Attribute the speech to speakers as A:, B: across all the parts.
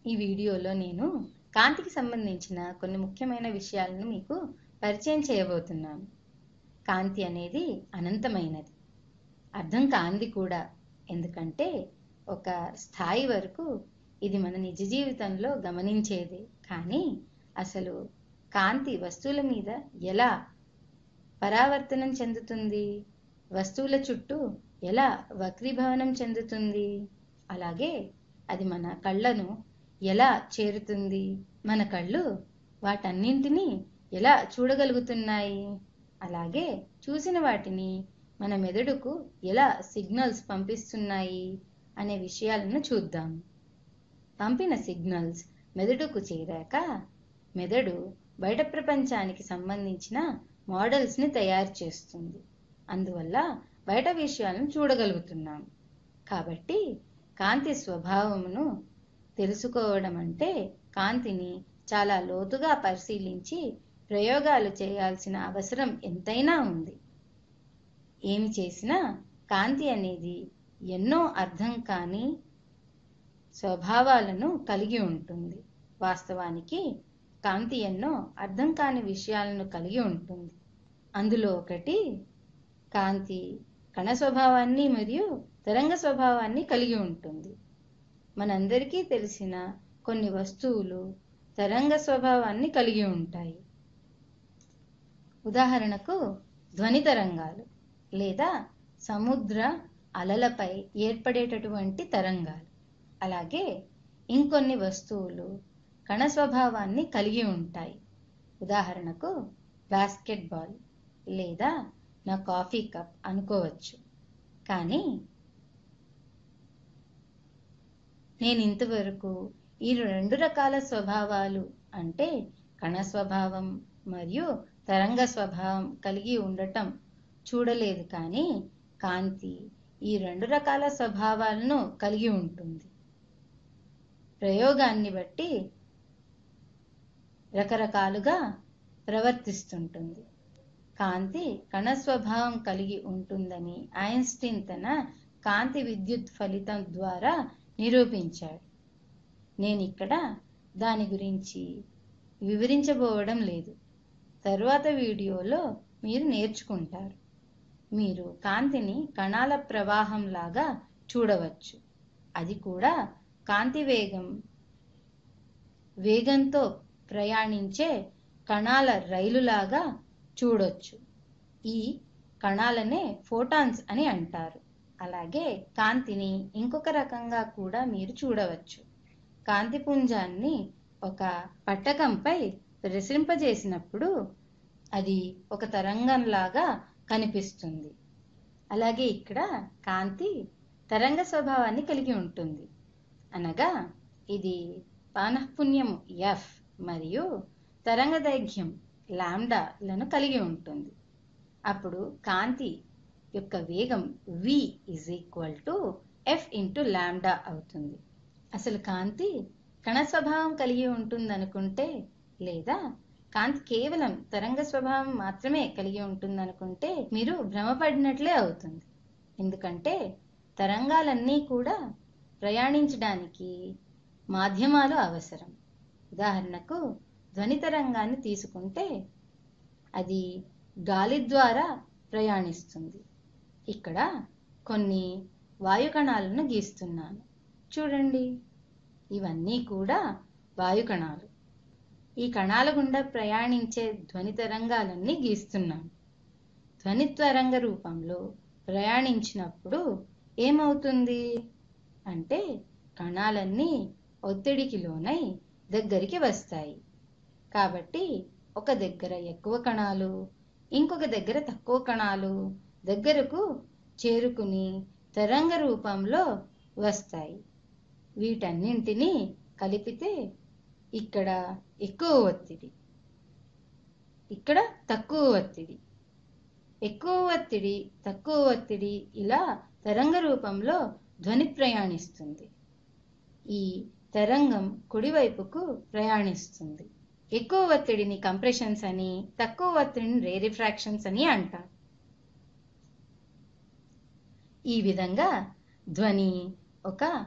A: ఈ వీడియోలో నేను కాంతికి సంబంధించిన కొన్ని ముఖ్యమైన విషయాలను మీకు పరిచయం చేయబోతున్నాను కాంతి అనేది అనంతమైనది అర్థం కాంది కూడా ఎందుకంటే ఒక స్థాయి వరకు ఇది మన నిజ జీవితంలో గమనించేదే కానీ అసలు కాంతి వస్తువుల మీద ఎలా పరావర్తనం చెందుతుంది వస్తువుల చుట్టూ ఎలా వక్రీభవనం చెందుతుంది అలాగే అది మన కళ్ళను ఎలా చేరుతుంది మన కళ్ళు వాటన్నింటినీ ఎలా చూడగలుగుతున్నాయి అలాగే చూసిన వాటిని మన మెదడుకు ఎలా సిగ్నల్స్ పంపిస్తున్నాయి అనే విషయాలను చూద్దాం పంపిన సిగ్నల్స్ మెదడుకు చేరాక మెదడు బయట ప్రపంచానికి సంబంధించిన మోడల్స్ని తయారు చేస్తుంది అందువల్ల బయట విషయాలను చూడగలుగుతున్నాం కాబట్టి కాంతి స్వభావమును తెలుసుకోవడం అంటే కాంతిని చాలా లోతుగా పరిశీలించి ప్రయోగాలు చేయాల్సిన అవసరం ఎంతైనా ఉంది ఏమి చేసినా కాంతి అనేది ఎన్నో అర్థం కాని స్వభావాలను కలిగి ఉంటుంది వాస్తవానికి కాంతి ఎన్నో అర్థం కాని విషయాలను కలిగి ఉంటుంది అందులో ఒకటి కాంతి కణ స్వభావాన్ని మరియు తరంగ స్వభావాన్ని కలిగి ఉంటుంది మనందరికీ తెలిసిన కొన్ని వస్తువులు తరంగ స్వభావాన్ని కలిగి ఉంటాయి ఉదాహరణకు ధ్వని తరంగాలు లేదా సముద్ర అలలపై ఏర్పడేటటువంటి తరంగాలు అలాగే ఇంకొన్ని వస్తువులు కణ స్వభావాన్ని కలిగి ఉంటాయి ఉదాహరణకు బాస్కెట్బాల్ లేదా నా కాఫీ కప్ అనుకోవచ్చు కానీ నేను ఇంతవరకు ఈ రెండు రకాల స్వభావాలు అంటే కణ స్వభావం మరియు తరంగ స్వభావం కలిగి ఉండటం చూడలేదు కానీ కాంతి ఈ రెండు రకాల స్వభావాలను కలిగి ఉంటుంది ప్రయోగాన్ని బట్టి రకరకాలుగా ప్రవర్తిస్తుంటుంది కాంతి కణ స్వభావం కలిగి ఉంటుందని ఐన్స్టీన్ తన కాంతి విద్యుత్ ఫలితం ద్వారా నిరూపించాడు నేను ఇక్కడ దాని గురించి వివరించబోవడం లేదు తరువాత వీడియోలో మీరు నేర్చుకుంటారు మీరు కాంతిని కణాల ప్రవాహం లాగా చూడవచ్చు అది కూడా కాంతి వేగం వేగంతో ప్రయాణించే కణాల రైలులాగా చూడొచ్చు ఈ కణాలనే ఫోటాన్స్ అని అంటారు అలాగే కాంతిని ఇంకొక రకంగా కూడా మీరు చూడవచ్చు కాంతి పుంజాన్ని ఒక పట్టకంపై ప్రసరింపజేసినప్పుడు అది ఒక తరంగంలాగా కనిపిస్తుంది అలాగే ఇక్కడ కాంతి తరంగ స్వభావాన్ని కలిగి ఉంటుంది అనగా ఇది పానఃపుణ్యము ఎఫ్ మరియు తరంగ దైర్ఘ్యం లాండాలను కలిగి ఉంటుంది అప్పుడు కాంతి యొక్క వేగం V is equal to F into lambda అవుతుంది అసలు కాంతి కణ స్వభావం కలిగి ఉంటుందనుకుంటే లేదా కాంతి కేవలం తరంగ స్వభావం మాత్రమే కలిగి ఉంటుందనుకుంటే మీరు భ్రమపడినట్లే అవుతుంది ఎందుకంటే తరంగాలన్నీ కూడా ప్రయాణించడానికి మాధ్యమాలు అవసరం ఉదాహరణకు ధ్వని తరంగాన్ని తీసుకుంటే అది గాలి ద్వారా ప్రయాణిస్తుంది ఇక్కడ కొన్ని వాయుకణాలను గీస్తున్నాను చూడండి ఇవన్నీ కూడా వాయుకణాలు ఈ కణాల గుండా ప్రయాణించే ధ్వని తరంగాలన్నీ గీస్తున్నాను ధ్వని తరంగ రూపంలో ప్రయాణించినప్పుడు ఏమవుతుంది అంటే కణాలన్నీ ఒత్తిడికి లోనై దగ్గరికి వస్తాయి కాబట్టి ఒక దగ్గర ఎక్కువ కణాలు ఇంకొక దగ్గర తక్కువ కణాలు దగ్గరకు చేరుకుని తరంగ రూపంలో వస్తాయి వీటన్నింటినీ కలిపితే ఇక్కడ ఎక్కువ ఒత్తిడి ఇక్కడ తక్కువ ఒత్తిడి ఎక్కువ ఒత్తిడి తక్కువ ఒత్తిడి ఇలా తరంగ రూపంలో ధ్వని ప్రయాణిస్తుంది ఈ తరంగం కుడివైపుకు ప్రయాణిస్తుంది ఎక్కువ ఒత్తిడిని కంప్రెషన్స్ అని తక్కువ ఒత్తిడిని రేరిఫ్రాక్షన్స్ అని అంటాం ఈ విధంగా ధ్వని ఒక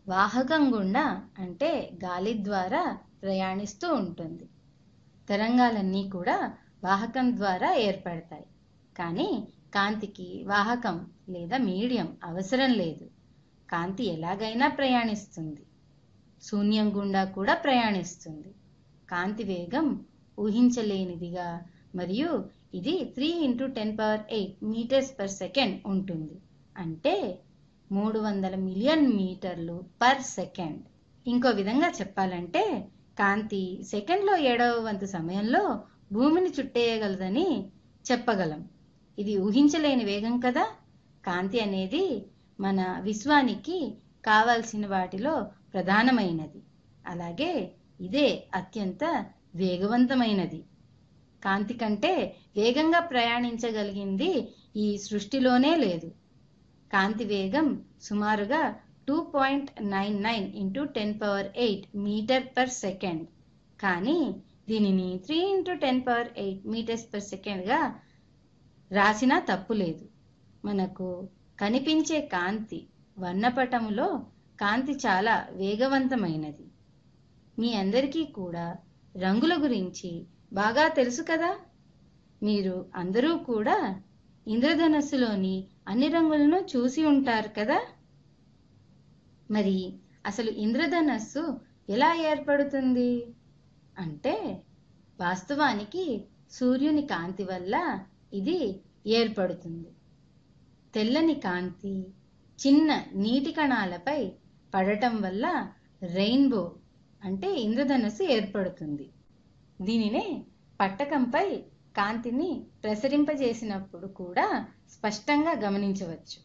A: వాహకం గుండా అంటే గాలి ద్వారా ప్రయాణిస్తూ ఉంటుంది తరంగాలన్నీ కూడా వాహకం ద్వారా ఏర్పడతాయి కానీ కాంతికి వాహకం లేదా మీడియం అవసరం లేదు కాంతి ఎలాగైనా ప్రయాణిస్తుంది శూన్యం గుండా కూడా ప్రయాణిస్తుంది కాంతి వేగం ఊహించలేనిదిగా మరియు ఇది three into ten power eight metres per second ఉంటుంది అంటే మూడు వందల మిలియన్ మీటర్లు పర్ సెకండ్ ఇంకో విధంగా చెప్పాలంటే కాంతి సెకండ్లో ఏడవ వంతు సమయంలో భూమిని చుట్టేయగలదని చెప్పగలం ఇది ఊహించలేని వేగం కదా కాంతి అనేది మన విశ్వానికి కావాల్సిన వాటిలో ప్రధానమైనది అలాగే ఇదే అత్యంత వేగవంతమైనది కాంతి కంటే వేగంగా ప్రయాణించగలిగింది ఈ సృష్టిలోనే లేదు కాంతి వేగం సుమారుగా two point nine nine into ten power eight metre per second కానీ దీనిని three into ten power eight metres per సెకండ్గా రాసినా తప్పు లేదు మనకు కనిపించే కాంతి వర్ణపటములో కాంతి చాలా వేగవంతమైనది మీ అందరికీ కూడా రంగుల గురించి బాగా తెలుసు కదా మీరు అందరూ కూడా ఇంద్రధనస్సులోని అన్ని రంగులను చూసి ఉంటారు కదా మరి అసలు ఇంద్రధనస్సు ఎలా ఏర్పడుతుంది అంటే వాస్తవానికి సూర్యుని కాంతి వల్ల ఇది ఏర్పడుతుంది తెల్లని కాంతి చిన్న నీటి కణాలపై పడటం వల్ల రెయిన్బో అంటే ఇంద్రధనస్సు ఏర్పడుతుంది దీనినే పట్టకంపై కాంతిని ప్రసరింపజేసినప్పుడు కూడా స్పష్టంగా గమనించవచ్చు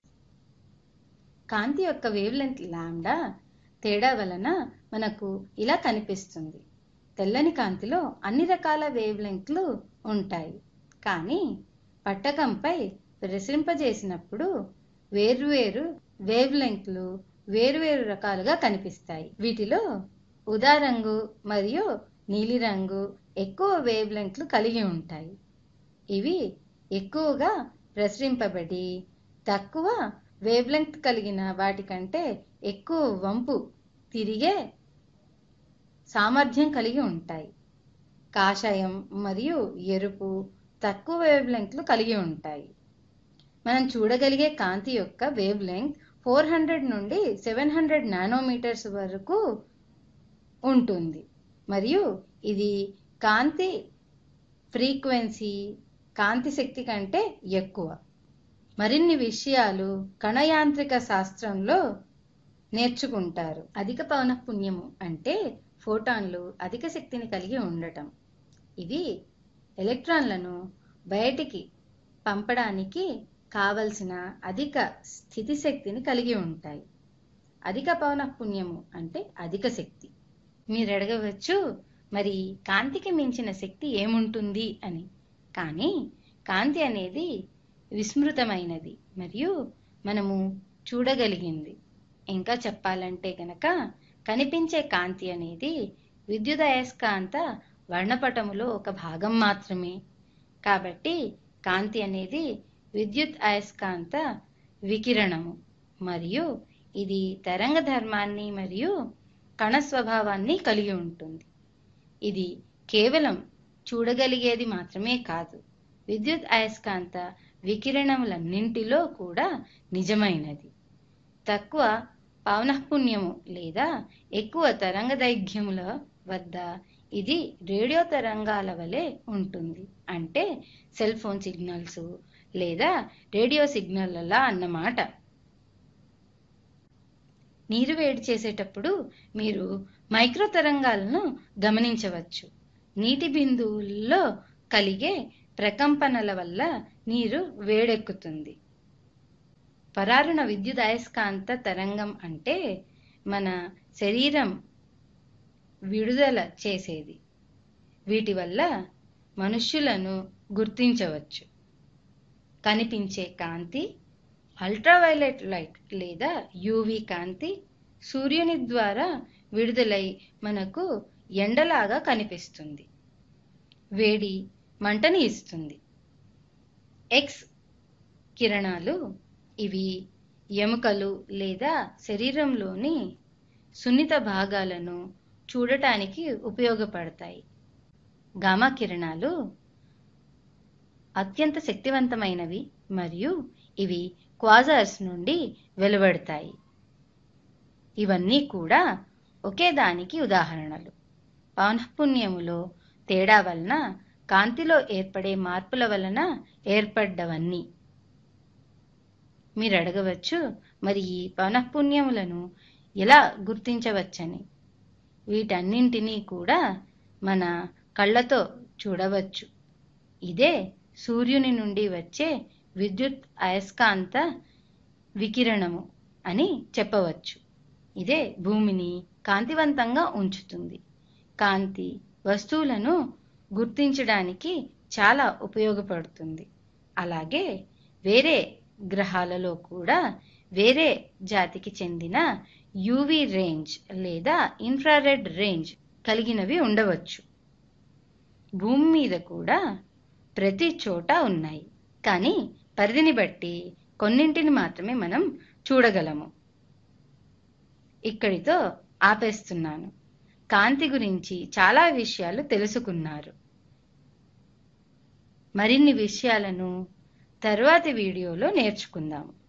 A: కాంతి యొక్క వేవ్ లెంత్ లాండా తేడా వలన మనకు ఇలా కనిపిస్తుంది తెల్లని కాంతిలో అన్ని రకాల వేవ్ లెంగ్త్లు ఉంటాయి కానీ పట్టకంపై ప్రసరింపజేసినప్పుడు వేర్వేరు వేవ్ లెంగ్త్లు వేరువేరు రకాలుగా కనిపిస్తాయి వీటిలో ఉదా రంగు మరియు నీలిరంగు ఎక్కువ వేవ్ లెంగ్త్లు కలిగి ఉంటాయి ఇవి ఎక్కువగా ప్రసరింపబడి తక్కువ వేవ్ లెంగ్త్ కలిగిన వాటికంటే ఎక్కువ వంపు తిరిగే సామర్థ్యం కలిగి ఉంటాయి కాషాయం మరియు ఎరుపు తక్కువ వేవ్ లెంగ్త్లు కలిగి ఉంటాయి మనం చూడగలిగే కాంతి యొక్క వేవ్ లెంగ్త్ ఫోర్ హండ్రెడ్ నుండి సెవెన్ హండ్రెడ్ నానోమీటర్స్ వరకు ఉంటుంది మరియు ఇది కాంతి ఫ్రీక్వెన్సీ కాంతి శక్తి కంటే ఎక్కువ మరిన్ని విషయాలు కణయాంత్రిక శాస్త్రంలో నేర్చుకుంటారు అధిక పౌనఃపున్యము అంటే ఫోటాన్లు అధిక శక్తిని కలిగి ఉండటం ఇవి ఎలక్ట్రాన్లను బయటికి పంపడానికి కావలసిన అధిక స్థితి శక్తిని కలిగి ఉంటాయి అధిక పౌనఃపున్యము అంటే అధిక శక్తి మీరు అడగవచ్చు మరి కాంతికి మించిన శక్తి ఏముంటుంది అని కానీ కాంతి అనేది విస్మృతమైనది మరియు మనము చూడగలిగింది ఇంకా చెప్పాలంటే గనక కనిపించే కాంతి అనేది విద్యుదయస్కాంత వర్ణపటములో ఒక భాగం మాత్రమే కాబట్టి కాంతి అనేది విద్యుత్ అయస్కాంత వికిరణము మరియు ఇది తరంగ ధర్మాన్ని మరియు కణ స్వభావాన్ని కలిగి ఉంటుంది ఇది కేవలం చూడగలిగేది మాత్రమే కాదు విద్యుత్ అయస్కాంత వికిరణములన్నింటిలో కూడా నిజమైనది తక్కువ పౌనఃపున్యము లేదా ఎక్కువ తరంగ దైర్ఘ్యముల వద్ద ఇది రేడియో తరంగాల వలె ఉంటుంది అంటే సెల్ ఫోన్ సిగ్నల్స్ లేదా రేడియో సిగ్నల్లలా అన్నమాట నీరు వేడి చేసేటప్పుడు మీరు మైక్రో తరంగాలను గమనించవచ్చు నీటి బిందువుల్లో కలిగే ప్రకంపనల వల్ల నీరు వేడెక్కుతుంది పరారుణ విద్యుత్ అయస్కాంత తరంగం అంటే మన శరీరం విడుదల చేసేది వీటి వల్ల మనుష్యులను గుర్తించవచ్చు కనిపించే కాంతి అల్ట్రావైలెట్ లైట్ లేదా యూవి కాంతి సూర్యుని ద్వారా విడుదలై మనకు ఎండలాగా కనిపిస్తుంది వేడి మంటని ఇస్తుంది ఎక్స్ కిరణాలు ఇవి ఎముకలు లేదా శరీరంలోని సున్నిత భాగాలను చూడటానికి ఉపయోగపడతాయి గామా కిరణాలు అత్యంత శక్తివంతమైనవి మరియు ఇవి క్వాజర్స్ నుండి వెలువడతాయి ఇవన్నీ కూడా ఒకే దానికి ఉదాహరణలు పౌనఃపున్యములో తేడా వలన కాంతిలో ఏర్పడే మార్పుల వలన ఏర్పడ్డవన్నీ మీరు అడగవచ్చు మరి ఈ పౌనఃపున్యములను ఎలా గుర్తించవచ్చని వీటన్నింటినీ కూడా మన కళ్ళతో చూడవచ్చు ఇదే సూర్యుని నుండి వచ్చే విద్యుత్ అయస్కాంత వికిరణము అని చెప్పవచ్చు ఇదే భూమిని కాంతివంతంగా ఉంచుతుంది కాంతి వస్తువులను గుర్తించడానికి చాలా ఉపయోగపడుతుంది అలాగే వేరే గ్రహాలలో కూడా వేరే జాతికి చెందిన యూవి రేంజ్ లేదా ఇన్ఫ్రారెడ్ రేంజ్ కలిగినవి ఉండవచ్చు భూమి మీద కూడా ప్రతి చోట ఉన్నాయి కానీ పరిధిని బట్టి కొన్నింటిని మాత్రమే మనం చూడగలము ఇక్కడితో ఆపేస్తున్నాను కాంతి గురించి చాలా విషయాలు తెలుసుకున్నారు మరిన్ని విషయాలను తరువాతి వీడియోలో నేర్చుకుందాము